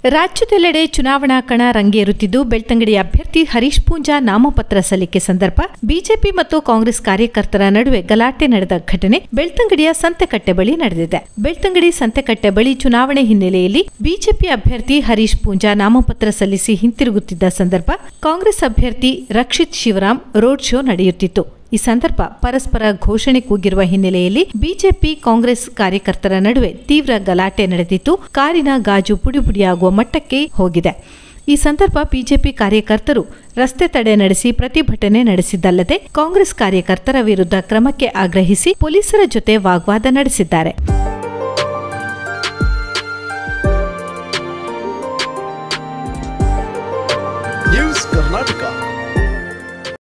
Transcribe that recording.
ರಾಜ್ಯದೆಲ್ಲೆಡೆ ಚುನಾವಣಾ ಕಣ ರಂಗೇರುತ್ತಿದ್ದು ಬೆಳ್ತಂಗಡಿ ಅಭ್ಯರ್ಥಿ ಹರೀಶ್ ಪೂಂಜಾ ನಾಮಪತ್ರ ಸಲ್ಲಿಕೆ ಸಂದರ್ಭ ಬಿಜೆಪಿ ಮತ್ತು ಕಾಂಗ್ರೆಸ್ ಕಾರ್ಯಕರ್ತರ ನಡುವೆ ಗಲಾಟೆ ನಡೆದ ಘಟನೆ ಬೆಳ್ತಂಗಡಿಯ ಸಂತೆಕಟ್ಟೆ ಬಳಿ ನಡೆದಿದೆ ಬೆಳ್ತಂಗಡಿ ಸಂತೆಕಟ್ಟೆ ಬಳಿ ಚುನಾವಣೆ ಹಿನ್ನೆಲೆಯಲ್ಲಿ ಬಿಜೆಪಿ ಅಭ್ಯರ್ಥಿ ಹರೀಶ್ ಪೂಂಜಾ ನಾಮಪತ್ರ ಸಲ್ಲಿಸಿ ಹಿಂತಿರುಗುತ್ತಿದ್ದ ಸಂದರ್ಭ ಕಾಂಗ್ರೆಸ್ ಅಭ್ಯರ್ಥಿ ರಕ್ಷಿತ್ ಶಿವರಾಮ್ ರೋಡ್ ಶೋ ನಡೆಯುತ್ತಿತ್ತು ಈ ಸಂದರ್ಭ ಪರಸ್ಪರ ಘೋಷಣೆ ಕೂಗಿರುವ ಹಿನ್ನೆಲೆಯಲ್ಲಿ ಬಿಜೆಪಿ ಕಾಂಗ್ರೆಸ್ ಕಾರ್ಯಕರ್ತರ ನಡುವೆ ತೀವ್ರ ಗಲಾಟೆ ನಡೆದಿದ್ದು ಕಾರಿನ ಗಾಜು ಪುಡಿಪುಡಿಯಾಗುವ ಮಟ್ಟಕ್ಕೆ ಹೋಗಿದೆ ಈ ಸಂದರ್ಭ ಬಿಜೆಪಿ ಕಾರ್ಯಕರ್ತರು ರಸ್ತೆ ತಡೆ ನಡೆಸಿ ಪ್ರತಿಭಟನೆ ನಡೆಸಿದ್ದಲ್ಲದೆ ಕಾಂಗ್ರೆಸ್ ಕಾರ್ಯಕರ್ತರ ವಿರುದ್ಧ ಕ್ರಮಕ್ಕೆ ಆಗ್ರಹಿಸಿ ಪೊಲೀಸರ ಜೊತೆ ವಾಗ್ವಾದ ನಡೆಸಿದ್ದಾರೆ